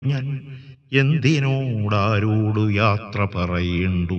ഞാൻ എന്തിനോടാരോടു യാത്ര പറയേണ്ടു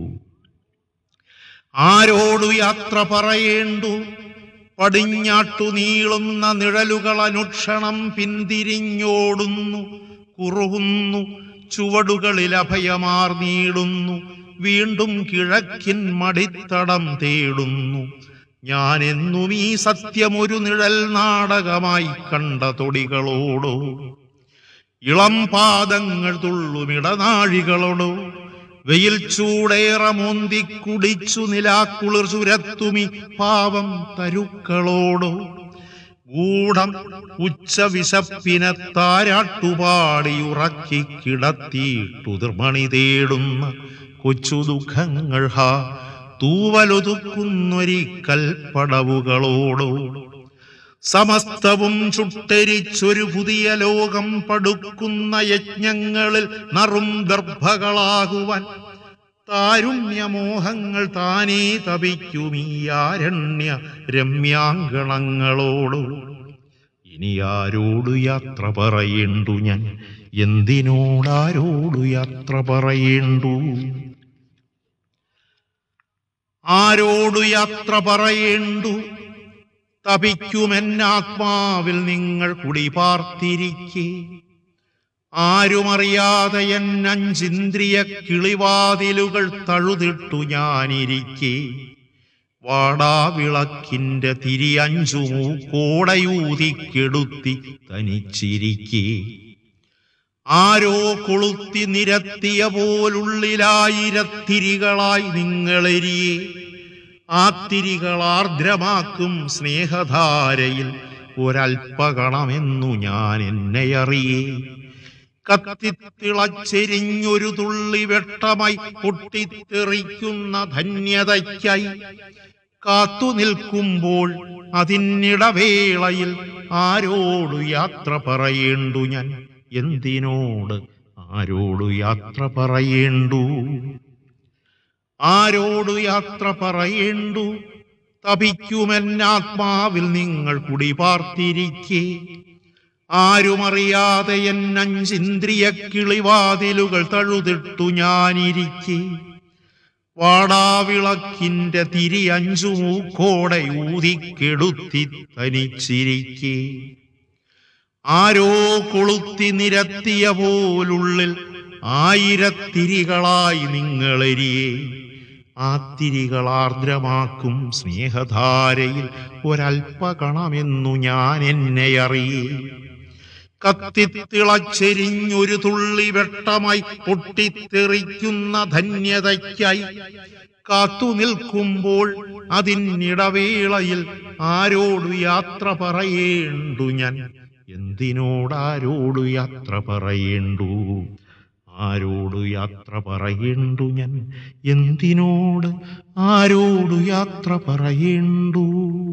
ആരോടു യാത്ര പറയേണ്ടു പടിഞ്ഞാട്ടു നീളുന്ന നിഴലുകൾ അനുക്ഷണം പിന്തിരിഞ്ഞോടുന്നു കുറുകുന്നു ചുവടുകളിൽ അഭയമാർ നീടുന്നു വീണ്ടും കിഴക്കിൻ മടിത്തടം തേടുന്നു ഞാൻ എന്നും ഈ സത്യമൊരു നിഴൽ നാടകമായി കണ്ട തൊടികളോടോ ഇളം പാദങ്ങൾ തുള്ളുമിടനാഴികളോടോ വെയിൽ ചൂടേറെ മോന്തി കുടിച്ചു നിലാക്കുളിർ ചുരത്തുമി പാവം തരുക്കളോടോ ഗൂഢം ഉച്ച വിശപ്പിനെ താരാട്ടുപാടി ഉറക്കി കിടത്തിയിട്ടുതിർമണി തേടുന്ന കൊച്ചു ദുഃഖങ്ങൾ ഹാ തൂവലൊതുക്കുന്നൊരി കൽപ്പടവുകളോടോ സമസ്തവും ചുട്ടരിച്ചൊരു പുതിയ ലോകം പടുക്കുന്ന യജ്ഞങ്ങളിൽ നറും ഗർഭകളാകുവാൻ താരുണ്യമോഹങ്ങൾ താനേ തപിക്കുമീ ആരണ്യ രമ്യാങ്കണങ്ങളോടു ഇനി ആരോടു യാത്ര പറയേണ്ടു ഞാൻ എന്തിനോടാരോടു യാത്ര പറയേണ്ടു ആരോടു യാത്ര പറയേണ്ടു തപിക്കുമെന്നാത്മാവിൽ നിങ്ങൾ കുടിപാർത്തിരിക്കെ ആരുമറിയാതെ എന്നഞ്ചിന്ദ്രിയ കിളിവാതിലുകൾ തഴുതിട്ടു ഞാനിരിക്കെ വാടാവിളക്കിന്റെ തിരി അഞ്ചു മൂക്കോടയൂതിക്കെടുത്തി തനിച്ചിരിക്കെ ആരോ കൊളുത്തി നിരത്തിയ പോലുള്ളിലായിരത്തിരികളായി നിങ്ങളെരിയെ ആ തിരികളാർദ്രമാക്കും സ്നേഹധാരയിൽ ഒരൽപ്പകണമെന്നു ഞാൻ എന്നെ അറിയേ കത്തിത്തിളച്ചെരിഞ്ഞൊരു തുള്ളി വെട്ടമായി പൊട്ടിത്തെറിക്കുന്ന ധന്യതയ്ക്കായി കാത്തു നിൽക്കുമ്പോൾ അതിനിടവേളയിൽ ആരോടു യാത്ര പറയേണ്ടു ഞാൻ എന്തിനോട് ആരോടു യാത്ര പറയേണ്ടു ആരോടു യാത്ര പറയേണ്ടു തപിക്കുമെന്നാത്മാവിൽ നിങ്ങൾ കുടിപാർത്തിരിക്കെ ആരുമറിയാതെ എന്നഞ്ചിന്ദ്രിയ കിളിവാതിലുകൾ തഴുതിട്ടു ഞാനിരിക്കെ വാടാവിളക്കിന്റെ തിരി അഞ്ചു മൂക്കോടെ ഊതിക്കെടുത്തി തനിച്ചിരിക്കെ ആരോ കൊളുത്തി നിരത്തിയ പോലുള്ളിൽ ആയിരത്തിരികളായി നിങ്ങളെരിയെ ആ തിരികൾ ആർദ്രമാക്കും സ്നേഹധാരയിൽ ഒരൽപ്പകണമെന്നു ഞാൻ എന്നെ അറിയേ കത്തിത്തിളച്ചെരിഞ്ഞൊരു തുള്ളി വെട്ടമായി പൊട്ടിത്തെറിക്കുന്ന ധന്യതയ്ക്കായി കാത്തു നിൽക്കുമ്പോൾ അതിനിടവേളയിൽ ആരോടു യാത്ര പറയേണ്ടു ഞാൻ എന്തിനോടാരോടു യാത്ര പറയേണ്ടു ആരോടു യാത്ര പറയേണ്ടു ഞാൻ എന്തിനോട് ആരോടു യാത്ര പറയേണ്ടു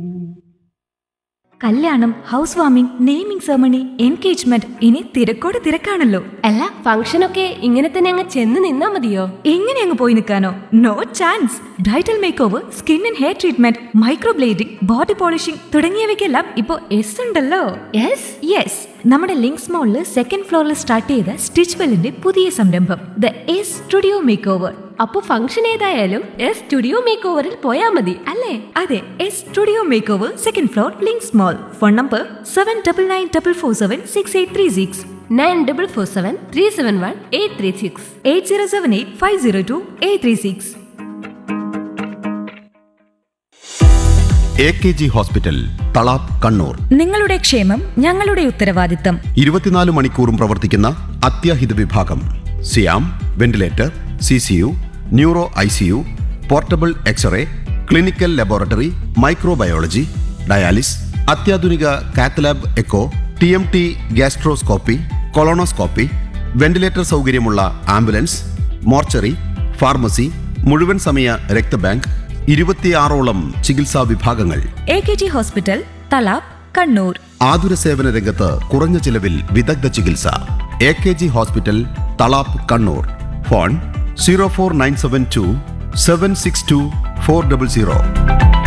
കല്യാണം house warming naming ceremony engagement ഇനി തിരക്കോട് തിരക്കാണല്ലോ അല്ല ഫംഗ്ഷനൊക്കെ ഇങ്ങനെ തന്നെ അങ്ങ് ചെന്ന് നിന്നാ മതിയോ എങ്ങനെ അങ്ങ് പോയി നിൽക്കാനോ no chance bridal make over skin and hair treatment microblading body polishing തുടങ്ങിയവയ്ക്കെല്ലാം ഇപ്പോ എസ് ഉണ്ടല്ലോ യെസ് യെസ് നമ്മുടെ ലിങ്ക്സ് മോളിൽ സെക്കൻഡ് ഫ്ലോറിൽ സ്റ്റാർട്ട് ചെയ്ത സ്റ്റിച്ച് വെല്ലിന്റെ പുതിയ സംരംഭം the S studio make over അപ്പൊ ഫംഗ്ഷൻ ഏതായാലും എസ് സ്റ്റുഡിയോ മേക്ക് ഓവറിൽ പോയാ മതി അല്ലേ അതെ S studio make over second floor Links mall phone number seven double nine double four seven six eight three six nine double four seven three seven one eight three six eight zero seven eight five zero two eight three six A K G hospital Thalap Kannur നിങ്ങളുടെ ക്ഷേമം ഞങ്ങളുടെ ഉത്തരവാദിത്തം ഇരുപത്തിനാല് മണിക്കൂറും പ്രവർത്തിക്കുന്ന അത്യാഹിത വിഭാഗം സിയാം ventilator C C U neuro I C U portable x ray clinical laboratory microbiology dialysis അത്യാധുനിക cath lab echo T M T gastroscopy colonoscopy ventilator സൗകര്യമുള്ള ആംബുലൻസ് മോർച്ചറി ഫാർമസി മുഴുവൻ സമയ രക്തബാങ്ക് ഇരുപത്തിയാറോളം ചികിത്സാ വിഭാഗങ്ങൾ A K G hospital Thalap Kannur ആതുര സേവന രംഗത്ത് കുറഞ്ഞ ചിലവിൽ വിദഗ്ധ ചികിത്സ A K G hospital Thalap Kannur phone zero four nine seven two seven six two four double zero